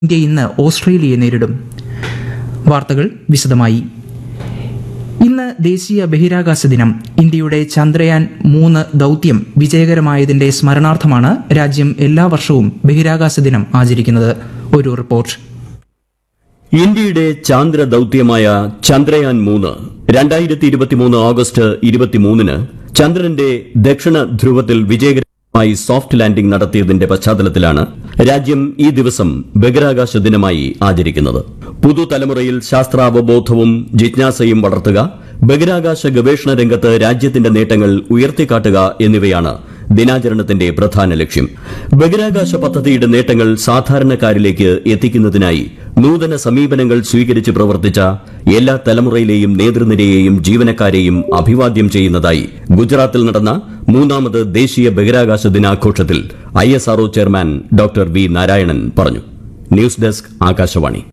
India ഇന്ന് ഓസ്ട്രേലിയയെ നേരിടും വാർത്തകൾ വിശദമായി ഇന്ന് ദേശീയ ബഹിരാകാശ ദിനം ഇന്ത്യയുടെ ചന്ദ്രയാൻ മൂന്ന് ദൗത്യം വിജയകരമായതിന്റെ സ്മരണാർത്ഥമാണ് രാജ്യം എല്ലാ വർഷവും ബഹിരാകാശ ദിനം ആചരിക്കുന്നത് ഒരു റിപ്പോർട്ട് ഇന്ത്യയുടെ ചാന്ദ്ര ദൌത്യമായ ചന്ദ്രയാൻ മൂന്ന് രണ്ടായിരത്തി ഇരുപത്തിമൂന്ന് ഓഗസ്റ്റ് ഇരുപത്തിമൂന്നിന് ചന്ദ്രന്റെ ദക്ഷിണ ധ്രുവത്തിൽ വിജയകരമായി സോഫ്റ്റ് ലാൻഡിംഗ് നടത്തിയതിന്റെ പശ്ചാത്തലത്തിലാണ് രാജ്യം ഈ ദിവസം ബഹിരാകാശ ദിനമായി ആചരിക്കുന്നത് പുതുതലമുറയിൽ ശാസ്ത്രാവബോധവും ജിജ്ഞാസയും വളർത്തുക ബഹിരാകാശ ഗവേഷണ രംഗത്ത് രാജ്യത്തിന്റെ നേട്ടങ്ങൾ ഉയർത്തിക്കാട്ടുക എന്നിവയാണ് ദിനാചരണത്തിന്റെ പ്രധാന ലക്ഷ്യം ബഹിരാകാശ പദ്ധതിയുടെ നേട്ടങ്ങൾ സാധാരണക്കാരിലേക്ക് എത്തിക്കുന്നതിനായി നൂതന സമീപനങ്ങൾ സ്വീകരിച്ച് പ്രവർത്തിച്ച എല്ലാ തലമുറയിലെയും നേതൃനിരയെയും ജീവനക്കാരെയും അഭിവാദ്യം ചെയ്യുന്നതായി ഗുജറാത്തിൽ നടന്ന മൂന്നാമത് ദേശീയ ബഹിരാകാശ ദിനാഘോഷത്തിൽ I chairman doctor V Narayanan പറഞ്ഞു ന്യൂസ് ഡെസ്ക് ആകാശവാണി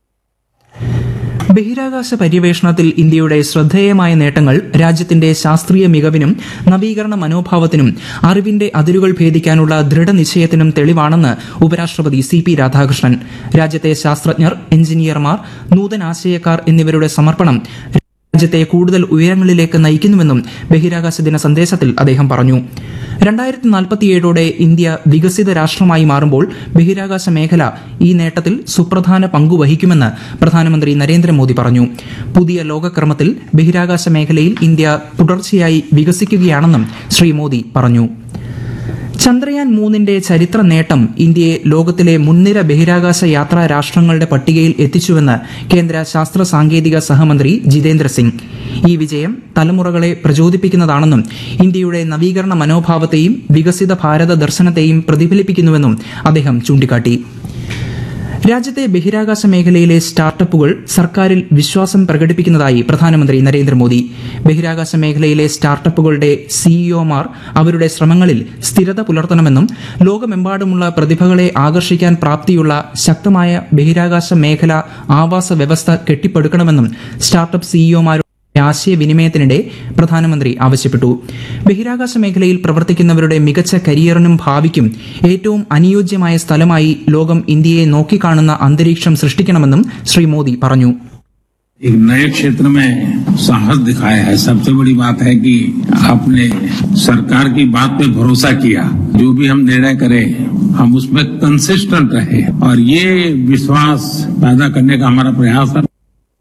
ബഹിരാകാശ പര്യവേഷണത്തിൽ ഇന്ത്യയുടെ ശ്രദ്ധേയമായ നേട്ടങ്ങൾ രാജ്യത്തിന്റെ ശാസ്ത്രീയ മികവിനും നവീകരണ മനോഭാവത്തിനും അറിവിന്റെ അതിരുകൾ ഭേദിക്കാനുള്ള ദൃഢനിശ്ചയത്തിനും തെളിവാണെന്ന് ഉപരാഷ്ട്രപതി സി പി രാധാകൃഷ്ണൻ രാജ്യത്തെ ശാസ്ത്രജ്ഞർ എഞ്ചിനീയർമാർ നൂതനാശയക്കാർ എന്നിവരുടെ സമർപ്പണം രാജ്യത്തെ കൂടുതൽ ഉയരങ്ങളിലേക്ക് നയിക്കുന്നുവെന്നും ബഹിരാകാശ ദിന സന്ദേശത്തിൽ അദ്ദേഹം പറഞ്ഞു രണ്ടായിരത്തി നാൽപ്പത്തിയേഴോടെ ഇന്ത്യ വികസിത രാഷ്ട്രമായി മാറുമ്പോൾ ബഹിരാകാശ മേഖല ഈ നേട്ടത്തിൽ സുപ്രധാന പങ്കുവഹിക്കുമെന്ന് പ്രധാനമന്ത്രി നരേന്ദ്രമോദി പറഞ്ഞു പുതിയ ലോകക്രമത്തിൽ ബഹിരാകാശ മേഖലയിൽ ഇന്ത്യ തുടർച്ചയായി വികസിക്കുകയാണെന്നും ശ്രീ മോദി പറഞ്ഞു ചന്ദ്രയാൻ മൂന്നിന്റെ ചരിത്ര നേട്ടം ഇന്ത്യയെ ലോകത്തിലെ മുൻനിര ബഹിരാകാശ യാത്രാ രാഷ്ട്രങ്ങളുടെ പട്ടികയിൽ എത്തിച്ചുവെന്ന് കേന്ദ്ര ശാസ്ത്ര സാങ്കേതിക സഹമന്ത്രി ജിതേന്ദ്ര സിംഗ് ഈ വിജയം തലമുറകളെ പ്രചോദിപ്പിക്കുന്നതാണെന്നും ഇന്ത്യയുടെ നവീകരണ മനോഭാവത്തെയും വികസിത ഭാരത ദർശനത്തെയും പ്രതിഫലിപ്പിക്കുന്നുവെന്നും അദ്ദേഹം ചൂണ്ടിക്കാട്ടി രാജ്യത്തെ ബഹിരാകാശ മേഖലയിലെ സ്റ്റാർട്ടപ്പുകൾ സർക്കാരിൽ വിശ്വാസം പ്രകടിപ്പിക്കുന്നതായി പ്രധാനമന്ത്രി നരേന്ദ്രമോദി ബഹിരാകാശ മേഖലയിലെ സ്റ്റാർട്ടപ്പുകളുടെ സിഇഒമാർ അവരുടെ ശ്രമങ്ങളിൽ സ്ഥിരത പുലർത്തണമെന്നും ലോകമെമ്പാടുമുള്ള പ്രതിഭകളെ ആകർഷിക്കാൻ പ്രാപ്തിയുള്ള ശക്തമായ ബഹിരാകാശ മേഖല ആവാസ വ്യവസ്ഥ കെട്ടിപ്പടുക്കണമെന്നും സ്റ്റാർട്ടപ്പ് സിഇഒമാർ ആശയവിനിമയത്തിനിടെ പ്രധാനമന്ത്രി ആവശ്യപ്പെട്ടു ബഹിരാകാശ മേഖലയിൽ പ്രവർത്തിക്കുന്നവരുടെ മികച്ച കരിയറിനും ഭാവിക്കും ഏറ്റവും അനുയോജ്യമായ സ്ഥലമായി ലോകം ഇന്ത്യയെ നോക്കിക്കാണുന്ന അന്തരീക്ഷം സൃഷ്ടിക്കണമെന്നും ശ്രീ മോദി പറഞ്ഞു एक नए क्षेत्र में साहस दिखाया है सबसे बड़ी बात है कि आपने सरकार की बात पे भरोसा किया जो भी हम निर्णय करें हम उसमें कंसिस्टेंट रहे और ये विश्वास पैदा करने का हमारा प्रयास है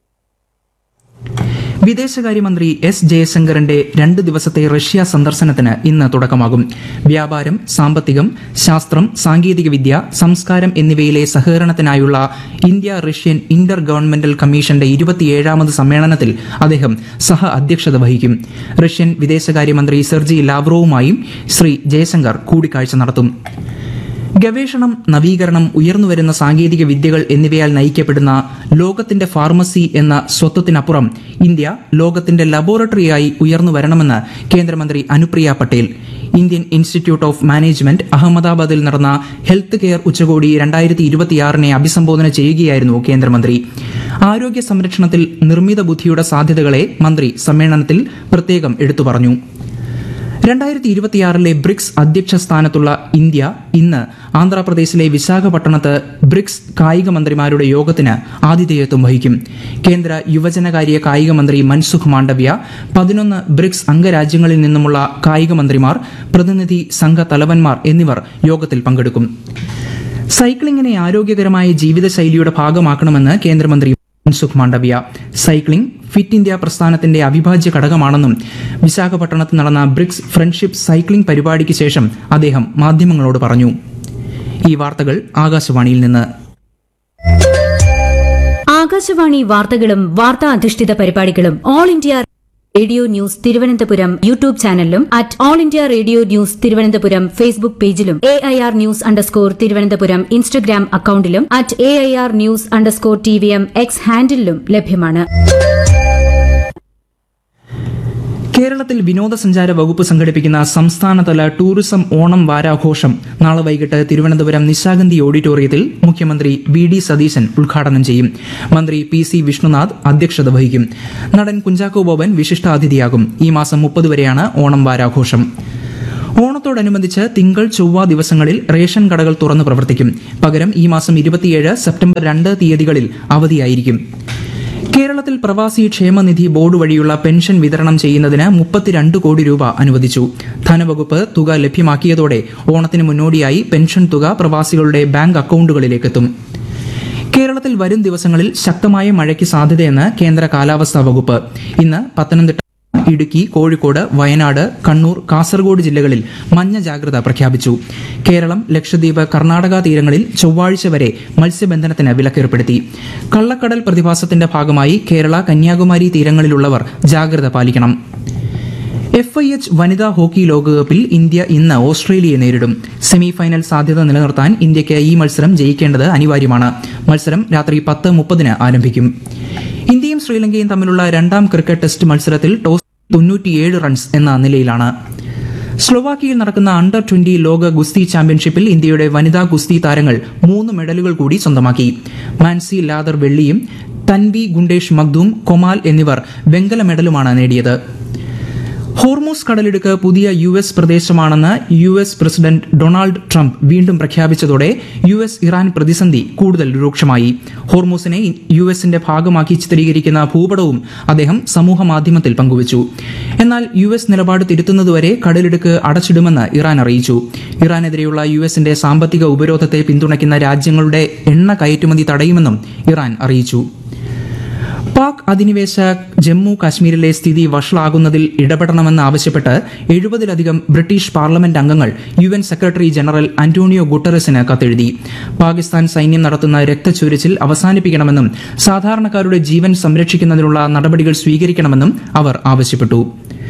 വിദേശകാര്യമന്ത്രി എസ് ജയശങ്കറിന്റെ രണ്ട് ദിവസത്തെ റഷ്യ സന്ദർശനത്തിന് ഇന്ന് തുടക്കമാകും വ്യാപാരം സാമ്പത്തികം ശാസ്ത്രം സാങ്കേതികവിദ്യ സംസ്കാരം എന്നിവയിലെ സഹകരണത്തിനായുള്ള ഇന്ത്യ റഷ്യൻ ഇന്റർ ഗവൺമെന്റൽ കമ്മീഷന്റെ ഇരുപത്തിയേഴാമത് സമ്മേളനത്തിൽ അദ്ദേഹം സഹ അധ്യക്ഷത വഹിക്കും റഷ്യൻ വിദേശകാര്യമന്ത്രി സെർജി ലാവ്റോവുമായും ശ്രീ ജയശങ്കർ കൂടിക്കാഴ്ച നടത്തും ഗവേഷണം നവീകരണം ഉയർന്നുവരുന്ന സാങ്കേതിക വിദ്യകൾ എന്നിവയാൽ നയിക്കപ്പെടുന്ന ലോകത്തിന്റെ ഫാർമസി എന്ന സ്വത്വത്തിനപ്പുറം ഇന്ത്യ ലോകത്തിന്റെ ലബോറട്ടറിയായി ഉയർന്നു വരണമെന്ന് കേന്ദ്രമന്ത്രി Anupriya Patel Indian institute of management അഹമ്മദാബാദിൽ നടന്ന ഹെൽത്ത് കെയർ ഉച്ചകോടി രണ്ടായിരത്തി ഇരുപത്തിയാറിനെ അഭിസംബോധന ചെയ്യുകയായിരുന്നു കേന്ദ്രമന്ത്രി ആരോഗ്യ സംരക്ഷണത്തിൽ നിർമ്മിത ബുദ്ധിയുടെ സാധ്യതകളെ മന്ത്രി സമ്മേളനത്തിൽ പ്രത്യേകം എടുത്തു പറഞ്ഞു രണ്ടായിരത്തി ഇരുപത്തിയാറിലെ ബ്രിക്സ് അധ്യക്ഷ സ്ഥാനത്തുള്ള ഇന്ത്യ ഇന്ന് ആന്ധ്രാപ്രദേശിലെ വിശാഖപട്ടണത്ത് ബ്രിക്സ് കായിക മന്ത്രിമാരുടെ യോഗത്തിന് ആതിഥേയത്വം വഹിക്കും കേന്ദ്ര യുവജനകാര്യ കായിക മന്ത്രി മൻസുഖ് മാണ്ഡവ്യ പതിനൊന്ന് ബ്രിക്സ് അംഗരാജ്യങ്ങളിൽ നിന്നുമുള്ള കായിക മന്ത്രിമാർ പ്രതിനിധി സംഘ തലവന്മാർ എന്നിവർ യോഗത്തിൽ പങ്കെടുക്കും സൈക്ലിങ്ങിനെ ആരോഗ്യകരമായ ജീവിതശൈലിയുടെ ഭാഗമാക്കണമെന്ന് കേന്ദ്രമന്ത്രി Mansukh Mandaviya cycling fit India പ്രസ്ഥാനത്തിന്റെ അവിഭാജ്യ ഘടകമാണെന്നും വിശാഖപട്ടണത്ത് നടന്ന ബ്രിക്സ് ഫ്രണ്ട്ഷിപ്പ് സൈക്ലിംഗ് പരിപാടിക്ക് ശേഷം അദ്ദേഹം മാധ്യമങ്ങളോട് പറഞ്ഞു ഈ വാർത്തകൾ ആകാശവാണിയിൽ നിന്ന് ആകാശവാണി വാർത്തകളും വാർത്താ അധിഷ്ഠിത പരിപാടികളും all India radio news Thiruvananthapuram YouTube ചാനലിലും at all India radio news Thiruvananthapuram Facebook പേജിലും A I R news underscore Thiruvananthapuram Instagram അക്കൌണ്ടിലും at A I R news underscore T V M X ഹാൻഡിലും ലഭ്യമാണ് കേരളത്തിൽ വിനോദസഞ്ചാര വകുപ്പ് സംഘടിപ്പിക്കുന്ന സംസ്ഥാനതല ടൂറിസം ഓണം വാരാഘോഷം നാളെ വൈകിട്ട് തിരുവനന്തപുരം നിശാഗന്ധി ഓഡിറ്റോറിയത്തിൽ മുഖ്യമന്ത്രി വി ഡി സതീശൻ ഉദ്ഘാടനം ചെയ്യും മന്ത്രി പി സി വിഷ്ണുനാഥ് അധ്യക്ഷത വഹിക്കും നടൻ കുഞ്ചാക്കോ ബോബൻ വിശിഷ്ടാതിഥിയാകും ഈ മാസം മുപ്പത് വരെയാണ് ഓണം വാരാഘോഷം ഓണത്തോടനുബന്ധിച്ച് തിങ്കൾ ചൊവ്വ ദിവസങ്ങളിൽ റേഷൻ കടകൾ തുറന്നു പ്രവർത്തിക്കും പകരം ഈ മാസം ഇരുപത്തിയേഴ് സെപ്റ്റംബർ രണ്ട് തീയതികളിൽ അവധിയായിരിക്കും കേരളത്തിൽ പ്രവാസി ക്ഷേമനിധി ബോർഡ് വഴിയുള്ള പെൻഷൻ വിതരണം ചെയ്യുന്നതിന് മുപ്പത്തിരണ്ട് കോടി രൂപ അനുവദിച്ചു ധനവകുപ്പ് തുക ലഭ്യമാക്കിയതോടെ ഓണത്തിന് മുന്നോടിയായി പെൻഷൻ തുക പ്രവാസികളുടെ ബാങ്ക് അക്കൌണ്ടുകളിലേക്കെത്തും കേരളത്തിൽ വരും ദിവസങ്ങളിൽ ശക്തമായ മഴയ്ക്ക് സാധ്യതയെന്ന് കേന്ദ്ര കാലാവസ്ഥാ വകുപ്പ് ഇന്ന് പത്തനംതിട്ട ഇടുക്കി കോഴിക്കോട് വയനാട് കണ്ണൂർ കാസർഗോഡ് ജില്ലകളിൽ മഞ്ഞ ജാഗ്രത പ്രഖ്യാപിച്ചു കേരളം ലക്ഷദ്വീപ് കർണാടക തീരങ്ങളിൽ ചൊവ്വാഴ്ച വരെ മത്സ്യബന്ധനത്തിന് വിലക്കേർപ്പെടുത്തി കള്ളക്കടൽ പ്രതിഭാസത്തിന്റെ ഭാഗമായി കേരള കന്യാകുമാരി തീരങ്ങളിലുള്ളവർ ജാഗ്രത പാലിക്കണം എഫ് ഐ എച്ച് വനിതാ ഹോക്കി ലോകകപ്പിൽ ഇന്ത്യ ഇന്ന് ഓസ്ട്രേലിയയെ നേരിടും സെമി ഫൈനൽ സാധ്യത നിലനിർത്താൻ ഇന്ത്യയ്ക്ക് ഈ മത്സരം ജയിക്കേണ്ടത് അനിവാര്യമാണ് മത്സരം രാത്രി പത്ത് മുപ്പതിന് ആരംഭിക്കും ഇന്ത്യയും ശ്രീലങ്കയും തമ്മിലുള്ള രണ്ടാം ക്രിക്കറ്റ് ടെസ്റ്റ് മത്സരത്തിൽ ടോസ് തൊണ്ണൂറ്റിയേഴ് റൺസ് എന്ന നിലയിലാണ് സ്ലൊവാക്കിയയിൽ നടക്കുന്ന അണ്ടർ ട്വന്റി ലോക ഗുസ്തി ചാമ്പ്യൻഷിപ്പിൽ ഇന്ത്യയുടെ വനിതാ ഗുസ്തി താരങ്ങൾ മൂന്ന് മെഡലുകൾ കൂടി സ്വന്തമാക്കി മാൻസി ലാദർ വെള്ളിയും തൻവി ഗുണ്ടേഷ് മഗ്ദൂം കൊമാൽ എന്നിവർ വെങ്കല മെഡലുമാണ് നേടിയത് ഹോർമോസ് കടലിടുക്ക് പുതിയ യു എസ് പ്രദേശമാണെന്ന് U S president Donald Trump വീണ്ടും പ്രഖ്യാപിച്ചതോടെ യു എസ് ഇറാൻ പ്രതിസന്ധി കൂടുതൽ രൂക്ഷമായി ഹോർമോസിനെ യു എസിന്റെ ഭാഗമാക്കി ചിത്രീകരിക്കുന്ന ഭൂപടവും അദ്ദേഹം സമൂഹ മാധ്യമത്തിൽ പങ്കുവച്ചു എന്നാൽ യു എസ് നിലപാട് തിരുത്തുന്നതുവരെ കടലിടുക്ക് അടച്ചിടുമെന്ന് ഇറാൻ അറിയിച്ചു ഇറാനെതിരെയുള്ള യു എസിന്റെ സാമ്പത്തിക ഉപരോധത്തെ പിന്തുണയ്ക്കുന്ന രാജ്യങ്ങളുടെ എണ്ണ കയറ്റുമതി തടയുമെന്നും ഇറാൻ അറിയിച്ചു പാക് അധിനിവേശ ജമ്മു കാശ്മീരിലെ സ്ഥിതി വഷളാകുന്നതിൽ ഇടപെടണമെന്ന് ആവശ്യപ്പെട്ട് എഴുപതിലധികം ബ്രിട്ടീഷ് പാർലമെന്റ് അംഗങ്ങൾ U N secretary general Antonio ഗുട്ടറസിന് കത്തെഴുതി പാകിസ്ഥാൻ സൈന്യം നടത്തുന്ന രക്തച്ചൊരിച്ചിൽ അവസാനിപ്പിക്കണമെന്നും സാധാരണക്കാരുടെ ജീവൻ സംരക്ഷിക്കുന്നതിനുള്ള നടപടികൾ സ്വീകരിക്കണമെന്നും അവർ ആവശ്യപ്പെട്ടു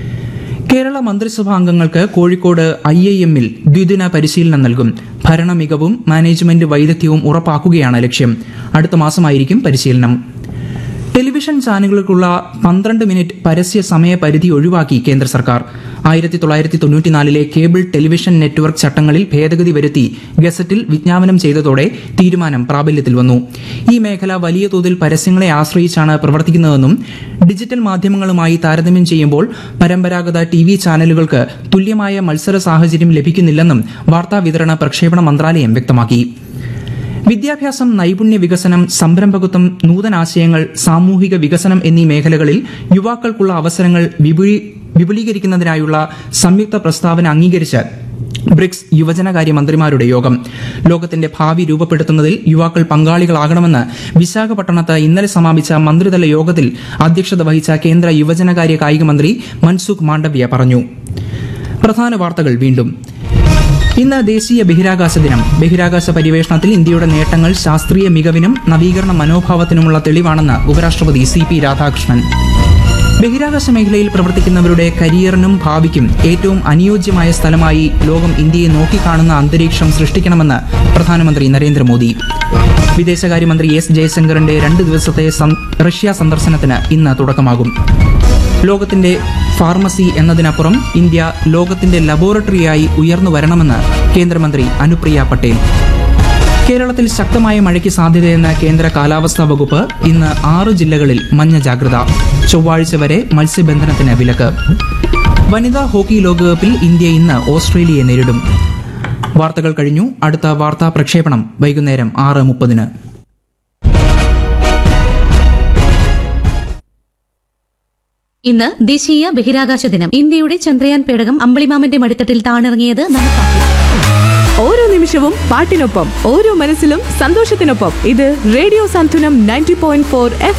കേരള മന്ത്രിസഭാ അംഗങ്ങൾക്ക് കോഴിക്കോട് ഐ ഐ എമ്മിൽ ദ്വിദിന പരിശീലനം നൽകും ഭരണ മികവും മാനേജ്മെന്റ് വൈദഗ്ധ്യവും ഉറപ്പാക്കുകയാണ് ലക്ഷ്യം അടുത്ത മാസമായിരിക്കും പരിശീലനം ടെലിവിഷൻ ചാനലുകൾക്കുള്ള പന്ത്രണ്ട് മിനിറ്റ് പരസ്യ സമയ പരിധി ഒഴിവാക്കി കേന്ദ്ര സർക്കാർ ആയിരത്തി തൊള്ളായിരത്തി തൊണ്ണൂറ്റിനാലിലെ കേബിൾ ടെലിവിഷൻ നെറ്റ്വർക്ക് ചട്ടങ്ങളിൽ ഭേദഗതി വരുത്തി ഗസറ്റിൽ വിജ്ഞാപനം ചെയ്തതോടെ തീരുമാനം പ്രാബല്യത്തിൽ വന്നു ഈ മേഖല വലിയ തോതിൽ പരസ്യങ്ങളെ ആശ്രയിച്ചാണ് പ്രവർത്തിക്കുന്നതെന്നും ഡിജിറ്റൽ മാധ്യമങ്ങളുമായി താരതമ്യം ചെയ്യുമ്പോൾ പരമ്പരാഗത ടി വി ചാനലുകൾക്ക് തുല്യമായ മത്സര സാഹചര്യം ലഭിക്കുന്നില്ലെന്നും വാർത്താ വിതരണ പ്രക്ഷേപണ മന്ത്രാലയം വ്യക്തമാക്കി വിദ്യാഭ്യാസം നൈപുണ്യ വികസനം സംരംഭകത്വം നൂതനാശയങ്ങൾ സാമൂഹിക വികസനം എന്നീ മേഖലകളിൽ യുവാക്കൾക്കുള്ള അവസരങ്ങൾ വിപുലീ വിപുലീകരിക്കുന്നതിനായുള്ള സംയുക്ത പ്രസ്താവന അംഗീകരിച്ച് ബ്രിക്സ് യുവജനകാര്യ മന്ത്രിമാരുടെ യോഗം ലോകത്തിന്റെ ഭാവി രൂപപ്പെടുത്തുന്നതിൽ യുവാക്കൾ പങ്കാളികളാകണമെന്ന് വിശാഖപട്ടണത്ത് ഇന്നലെ സമാപിച്ച മന്ത്രിതല യോഗത്തിൽ അധ്യക്ഷത വഹിച്ച കേന്ദ്ര യുവജനകാര്യ കായിക മന്ത്രി മൻസുഖ് മാണ്ഡവ്യ പറഞ്ഞു പ്രധാന വാർത്തകൾ വീണ്ടും ഇന്ന് ദേശീയ ബഹിരാകാശ ദിനം ബഹിരാകാശ പര്യവേഷണത്തിൽ ഇന്ത്യയുടെ നേട്ടങ്ങൾ ശാസ്ത്രീയ മികവിനും നവീകരണ മനോഭാവത്തിനുമുള്ള തെളിവാണെന്ന് ഉപരാഷ്ട്രപതി സി പി രാധാകൃഷ്ണൻ ബഹിരാകാശ മേഖലയിൽ പ്രവർത്തിക്കുന്നവരുടെ കരിയറിനും ഭാവിക്കും ഏറ്റവും അനുയോജ്യമായ സ്ഥലമായി ലോകം ഇന്ത്യയെ നോക്കിക്കാണുന്ന അന്തരീക്ഷം സൃഷ്ടിക്കണമെന്ന് പ്രധാനമന്ത്രി നരേന്ദ്രമോദി വിദേശകാര്യമന്ത്രി എസ് ജയശങ്കറിന്റെ രണ്ട് ദിവസത്തെ സം- റഷ്യ സന്ദർശനത്തിന് ഇന്ന് തുടക്കമാകും ലോകത്തിന്റെ ഫാർമസി എന്നതിനപ്പുറം ഇന്ത്യ ലോകത്തിന്റെ ലബോറട്ടറിയായി ഉയർന്നു വരണമെന്ന് കേന്ദ്രമന്ത്രി അനുപ്രിയ പട്ടേൽ കേരളത്തിൽ ശക്തമായ മഴയ്ക്ക് സാധ്യതയെന്ന കേന്ദ്ര കാലാവസ്ഥാ വകുപ്പ് ഇന്ന് ആറ് ജില്ലകളിൽ മഞ്ഞ ജാഗ്രത ചൊവ്വാഴ്ച വരെ മത്സ്യബന്ധനത്തിന് വിലക്ക് വനിതാ ഹോക്കി ലോകകപ്പിൽ ഇന്ത്യ ഇന്ന് ഓസ്ട്രേലിയയെ നേരിടും വാർത്തകൾ കഴിഞ്ഞു അടുത്ത വാർത്താ പ്രക്ഷേപണം വൈകുന്നേരം ആറ് മുപ്പതിന് ഇന്ന് ദേശീയ ബഹിരാകാശ ദിനം ഇന്ത്യയുടെ ചന്ദ്രയാൻ പേടകം അമ്പിളിമാമന്റെ മടിത്തട്ടിൽ താണിറങ്ങിയത് നമുക്കാക്കി ഓരോ നിമിഷവും പാട്ടിനൊപ്പം ഓരോ മനസ്സിലും സന്തോഷത്തിനൊപ്പം ഇത് radio Santhwanam ninety point four F